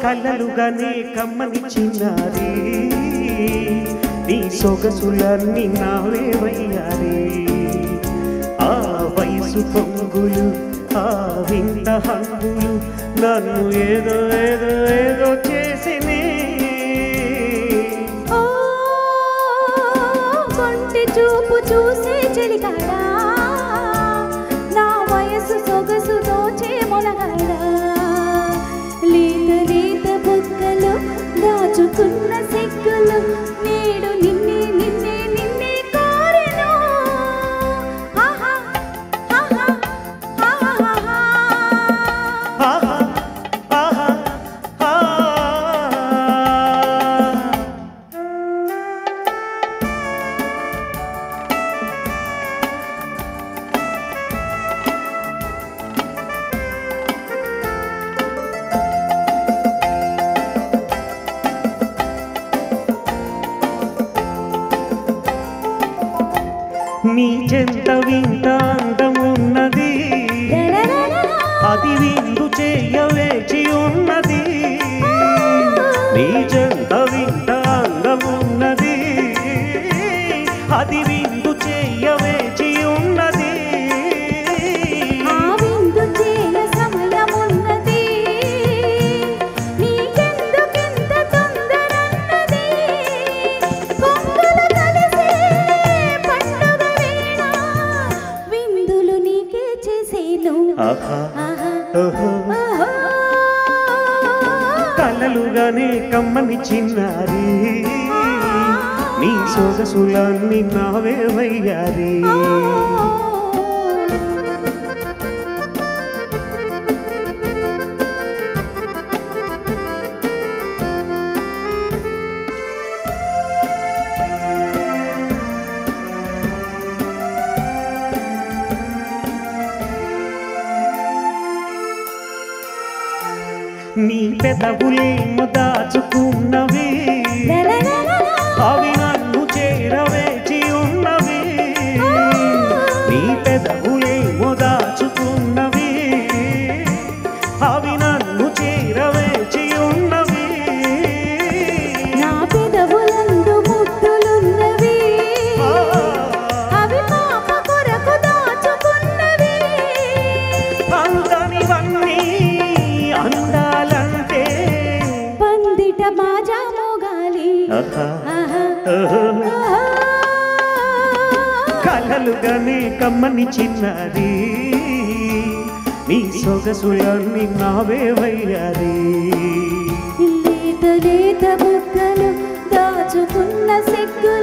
కలలుగానే కమ్మని చిన్నారి నీ సొగసులన్నీ నావే వయ్యారి ఆ వయసు పొంగులు ఆ వింత హంగులు నన్ను ఏదో ఏదో ఏదో చేసినే ఓ కొంటి చూపు చూసే చెలికాడా నా వయసు సొగసు దోచే మొనగాడా లేత లేత బుగ్గలు దాచుకున్న సిగ్గులు నేడు నిన్నే నిన్నే నిన్నే కోరెను ఆహా ఆహా ఆహా ఆహా ఆహా ఆ నీ చెంత వింత అందమున్నది అది విందు చేయ వేచి ఉన్నది నీ చెంత వింత అందమున్నది అది విందు చేయ వేచి ఉన్నది ఆ విందు చేయ సమయమున్నది నీకెందుకింత తొందరన్నది కొంగులు కలిసే పండుగ వేళ విందులు నీకే చేసేను ఆహా ఆహా ఓహో ఓహో. కలలుగానే కమ్మని చిన్నారి నీ సొగసులన్నీ నావే వయ్యారి నీ పెదవులేమో దాచుకున్నవి అవి నన్ను చేరవేచి ఉన్నవి నీ పెదవులేమో దాచుకున్నవి అవి నన్ను చేరవేచి ఉన్నవి నా పెదవులందు ముద్దులున్నవి అవి పాప కొరకు దాచుకున్నవి అందనివన్నీ అందాలంటే పందిట బాజా మోగాలి ఆహా, ఆహా. ఓహో. ఆహా. కలలుగానే కమ్మని చిన్నారి నీ సొగసులన్నీ నావే వయ్యారి లేత లేత బుగ్గలు దాచుకున్న సిగ్గులు